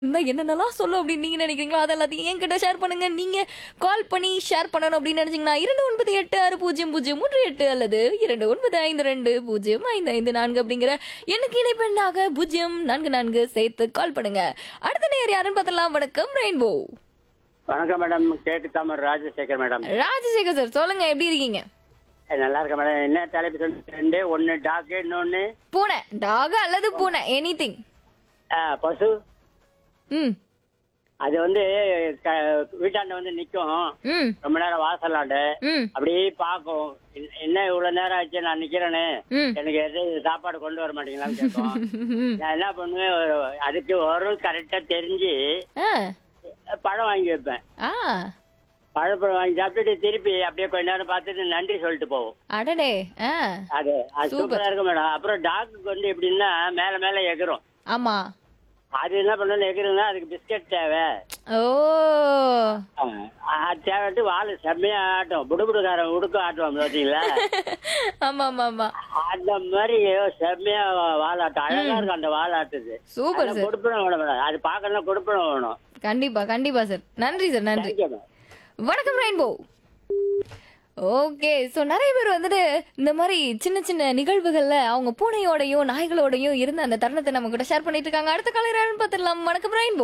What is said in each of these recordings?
இருந்தா என்னென்னலாம் சொல்லும் அப்படின்னு நீங்க நினைக்கிறீங்களோ அது எல்லாத்தையும் என்கிட்ட ஷேர் பண்ணுங்க நீங்க கால் பண்ணி ஷேர் பண்ணணும் அப்படின்னு நினைச்சீங்கன்னா இரண்டு ஒன்பது எட்டு ஆறு பூஜ்ஜியம் பூஜ்ஜியம் மூன்று எட்டு அல்லது இரண்டு ஒன்பது ஐந்து ரெண்டு பூஜ்ஜியம் ஐந்து ஐந்து நான்கு அப்படிங்கிற எனக்கு இணைப்பெண்ணாக பூஜ்ஜியம் நான்கு நான்கு சேர்த்து கால் பண்ணுங்க அடுத்த நேர் யாருன்னு பார்த்தலாம் வணக்கம் ரெயின்போ வணக்கம் மேடம் கேட்டு தாமர் ராஜசேகர் மேடம் ராஜசேகர் சார் சொல்லுங்க எப்படி இருக்கீங்க ஏ, நல்லா இருக்கேன் மேடம் என்ன தலைப்பு சொல்லி ரெண்டு ஒன்னு டாக்கு இன்னொன்னு பூனை டாக் அல்லது பூனை எனி திங் ஆ, பசு ம் அது வந்து க- வீட்டாண்ட வந்து நிக்கும் ம் ரொம்ப நேரம் வாசலாண்ட ம் அப்படியே பார்க்கும் என்ன- என்ன இவ்வளவு நேரம் ஆச்சு நான் நிக்கிறேன்னு ம் எனக்கு எது சாப்பாடு கொண்டு வர மாட்டீங்களான்னு கேட்கும் நான் என்ன பண்ணுவேன் ஒரு- அதுக்கு வரும் கரெக்டா தெரிஞ்சு ஆ பழம் வாங்கி வைப்பேன் ஆ பழப்பழம் வாங்கி சாப்பிட்டுட்டு திருப்பி அப்படியே கொஞ்ச நேரம் பார்த்துட்டு நன்றி சொல்லிட்டு போவோம் அடடே ஆ அது அது சூப்பரா இருக்கும் மேடம் அப்புறம் டாக்குக்கு வந்து எப்படின்னா மேல மேல எகிறோம் ஆமா அது என்ன பண்ணணும் எகிறதுனா அதுக்கு பிஸ்கட் தேவை ஓ ஆஹ் அது தேவைட்டு வால் செம்மையா ஆட்டும் புடுபுடுக்காரன் உடுக்க ஆட்டுவோம் பார்த்தீங்களா ஆமா ஆமா ஆமா அந்த மாதிரி செம்மையா வால் ஆட்டம் அழகா இருக்கும் அந்த வால் ஆட்டுது சூப்பர் சார் கொடுப்பனம் வேணும் மேடம் அது பார்க்கணும் கொடுப்பனம் வேணும் கண்டிப்பா கண்டிப்பா சார் நன்றி சார் நன்றி Thank you, madam. வணக்கம் ரெயின்போ ஓகே ஸோ நிறைய பேர் வந்துட்டு இந்த மாதிரி சின்ன சின்ன நிகழ்வுகள்ல அவங்க பூனையோடையும் நாய்களோடையும் இருந்த அந்த தருணத்தை நம்ம கிட்ட ஷேர் பண்ணிட்டு இருக்காங்க அடுத்த காலையில் யாருன்னு பார்த்துடலாம் வணக்கம் ரெயின்போ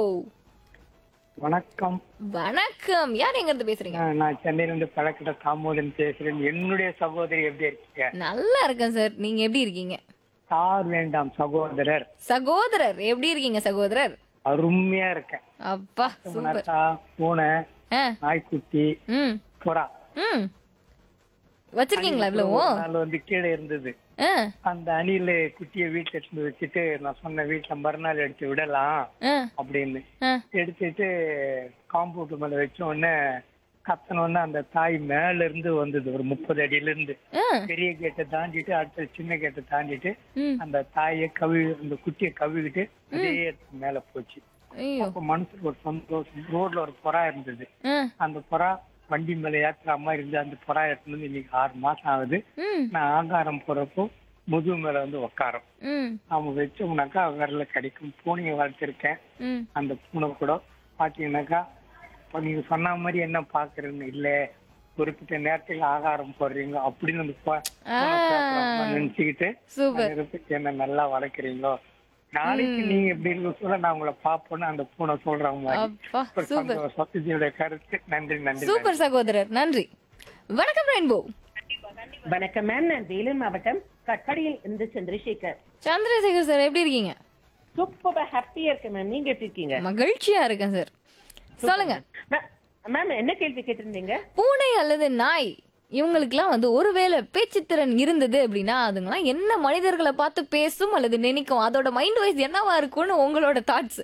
வணக்கம் வணக்கம் யார் எங்க இருந்து பேசுறீங்க அஹ் நான் சென்னையிலிருந்து பழக்கிட்ட தாமோதன் பேசுறேன் என்னுடைய சகோதரி எப்படி இருக்கீங்க நல்லா இருக்கேன் சார் நீங்க எப்படி இருக்கீங்க சார் வேண்டாம் சகோதரர் சகோதரர் எப்படி இருக்கீங்க சகோதரர் அருமையா இருக்கேன் அப்பா சூப்பர் நட்டா, பூனை ஆ நாய்க்குட்டி ம் புறா ம் வச்சிருக்கீங்களா இவ்வளவும் ஒரு நாள் வந்து கீழே இருந்தது ஆ அந்த அணில குட்டியை வீட்டுல எடுத்து வச்சுட்டு நான் சொன்ன வீட்டுல மறுநாள் எடுத்து விடலாம் ஆ அப்படின்னு ஆ எடுத்துட்டு காம்பவுண்ட் மேல வச்ச உடனே கத்தன உடனே அந்த தாய் மேல இருந்து வந்தது ஒரு முப்பது அடியில இருந்து ஆ பெரிய கேட்டை தாண்டிட்டு அடுத்த சின்ன கேட்டை தாண்டிட்டு ம் அந்த தாயை கவி அந்த குட்டியை கவிக்கிட்டு அதே இடத்துக்கு மேல போச்சு ஐயோ அப்ப மனசுக்கு ஒரு சந்தோஷம் ரோட்ல ஒரு புறா இருந்தது ஆ அந்த புறா வண்டி மேல ஏத்துற மாதிரி இருந்து அந்த புறா எடுத்துட்டு வந்து இன்னைக்கு ஆறு மாசம் ஆகுது ம் நான் ஆகாரம் போறப்போ முதுகு மேல வந்து உக்காரம் ம் அவங்க வச்சோம்னாக்கா விரல கிடைக்கும் பூனையை வளர்த்திருக்கேன் ம் அந்த பூனை கூட பாத்தீங்கன்னாக்கா இப்ப நீங்க சொன்ன மாதிரி என்ன பாக்குறேன்னு இல்ல குறிப்பிட்ட நேரத்துக்கு ஆகாரம் போடுறீங்க அப்படின்னு அந்த பூ- பூனை பேசுறவங்க நினைச்சுக்கிட்டு சூப்பர் நான் இருப்பேன், என்ன நல்லா வளர்க்குறீங்களோ நாளைக்கு நீங்க எப்படி இருக்க சொல்ல நான் உங்களை பாப்போன்னு அந்த பூனை சொல்ற மாதிரி அப்பா ஒரு சூப்பர் சந்தோஷம் இதோட கருத்து நன்றி நன்றி சூப்பர் சகோதரர் நன்றி வணக்கம் ரெயின்போ வணக்கம் மேம் நான் வேலூர் மாவட்டம் கட்பாடியில் இருந்து சந்திரசேகர் சந்திரசேகர் சார் எப்படி இருக்கீங்க சூப்பர் ஹாப்பியா இருக்கேன் மேம் நீங்க எப்படி இருக்கீங்க மகிழ்ச்சியா இருக்கேன் சார் சொல்லுங்க மேம் என்ன கேள்வி கேட்டிருந்தீங்க பூனை அல்லது நாய் இவங்களுக்குலாம் வந்து ஒருவேளை பேச்சுத்திறன் இருந்தது அப்படின்னா அதுங்களாம் என்ன மனிதர்களை பார்த்து பேசும் அல்லது நினைக்கும் அதோட மைண்ட் வைஸ் என்னவா இருக்கும்னு உங்களோட தாட்ஸ்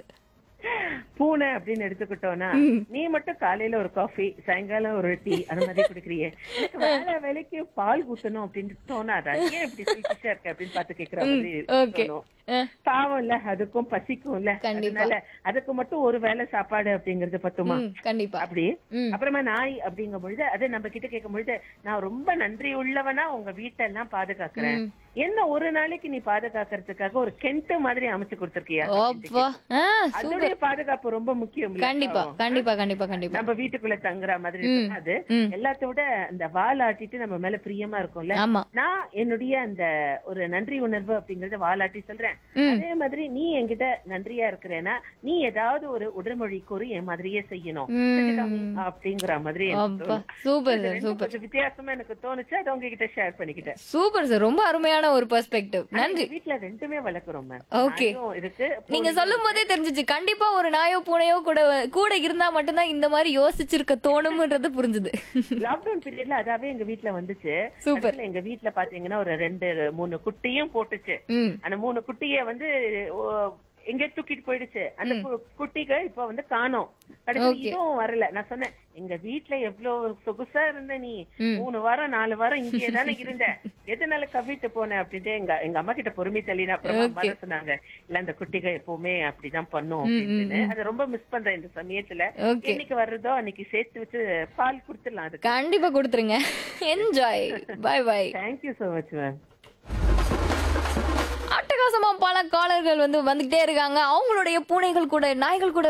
பூனை அப்படின்னு எடுத்துக்கிட்டோம்னா நீ மட்டும் காலையில ஒரு காஃபி சாயங்காலம் ஒரு டீ அந்த மாதிரி குடிக்கிறியே எனக்கு வேலை வேலைக்கு பால் ஊத்தணும் அப்படின்னு தோணாதா ஏன் இப்படி செல்ஃபிஷா இருக்க அப்படின்னு பார்த்து கேக்குற மாதிரி ஓகே தோணும். பாவம் இல்ல அதுக்கும் பசிக்கும் இல்ல கண்டிப்பா. அதனால அதுக்கு மட்டும் ஒரு வேளை சாப்பாடு அப்படிங்கறது பத்துமா கண்டிப்பா அப்படி ம். அப்புறமா நாய் அப்படிங்கும் பொழுது அது நம்ம கிட்ட கேட்கும் பொழுது நான் ரொம்ப நன்றி உள்ளவனா உங்க வீட்டெல்லாம் பாதுகாக்கிறேன் என்ன ஒரு நாளைக்கு நீ பாதுகாக்கிறதுக்காக ஒரு கென்ட் மாதிரி அமைச்சு கொடுத்திருக்கியா அப்பா ஆ அதோடைய சூப்பர் பாதுகாப்பு ரொம்ப முக்கியம் இல்ல? கண்டிப்பா கண்டிப்பா கண்டிப்பா கண்டிப்பா நம்ம வீட்டுக்குள்ள தங்குற மாதிரி இருக்காது ம். எல்லாத்தோட அந்த வால் ஆட்டிட்டு நம்ம மேல பிரியமா இருக்கும்ல ஆமா நான் என்னுடைய அந்த ஒரு நன்றி உணர்வு அப்படிங்கறத வாலாட்டி சொல்றேன் ம். அதே மாதிரி நீ என்கிட்ட நன்றியா இருக்கிறேன்னா நீ ஏதாவது ஒரு உடல்மொழி கூறி என் மாதிரியே செய்யணும் ம். செஞ்சுக்காமி அப்படிங்கிற மாதிரி எனக்கு அப்பா தோணும். சூப்பர் இது சார் ரெண்டும் சூப்பர் கொஞ்சம் வித்தியாசமா எனக்கு தோணுச்சு அதை உங்ககிட்ட ஷேர் பண்ணிக்கிட்டேன் சூப்பர் சார் ரொம்ப அருமையான ஒரு பெர்ஸ்பெக்டிவ் நன்றி எங்க வீட்ல ரெண்டுமே வளர்க்குறோம் மேம் Okay. நாயும் இருக்கு நீங்க சொல்லும் போதே தெரிஞ்சுச்சு கண்டிப்பா ஒரு நாயோ பூனையோ கூட கூட இருந்தா மட்டும்தான் இந்த மாதிரி யோசிச்சிருக்க தோணும்ன்றது புரிஞ்சுது லாக்டவுன் பீரியட்ல அதாவே எங்க வீட்ல வந்துச்சு Super. அதுல எங்க வீட்ல பாத்தீங்கன்னா ஒரு ரெண்டு மூணு குட்டியும் போட்டுச்சு ம் அந்த மூணு குட்டிய வந்து ஓ, எங்க தூக்கிட்டு போயிடுச்சு அந்த கு- குட்டிக இப்ப வந்து காணோம் கடைசி Okay. இதுவும் வரல நான் சொன்னேன் எங்க வீட்ல எவ்வளவு சொகுசா இருந்த நீ ம். மூணு வாரம் நாலு வாரம் இங்கே தானே இருந்த எதனால கவிட்டு போன அப்படின்ட்டு எங்க எங்க அம்மா கிட்ட பொறுமை தள்ளினா அப்புறம் அம்மா Okay. தான் சொன்னாங்க இல்ல அந்த குட்டிக எப்பவுமே அப்படிதான் பண்ணும் ம், ம், அப்படின்னு அதை ரொம்ப மிஸ் பண்றேன் இந்த சமயத்துல Okay. என்னைக்கு வர்றதோ அன்னைக்கு சேர்த்து வச்சு பால் கொடுத்துடலாம் அதுக்கு கண்டிப்பா கொடுத்துருங்க enjoy bye bye thank you so much ma'am அட்டகாசமா பல காலர்கள் வந்து வந்துகிட்டே இருக்காங்க அவங்களுடைய பூனைகள் கூட நாய்கள் கூட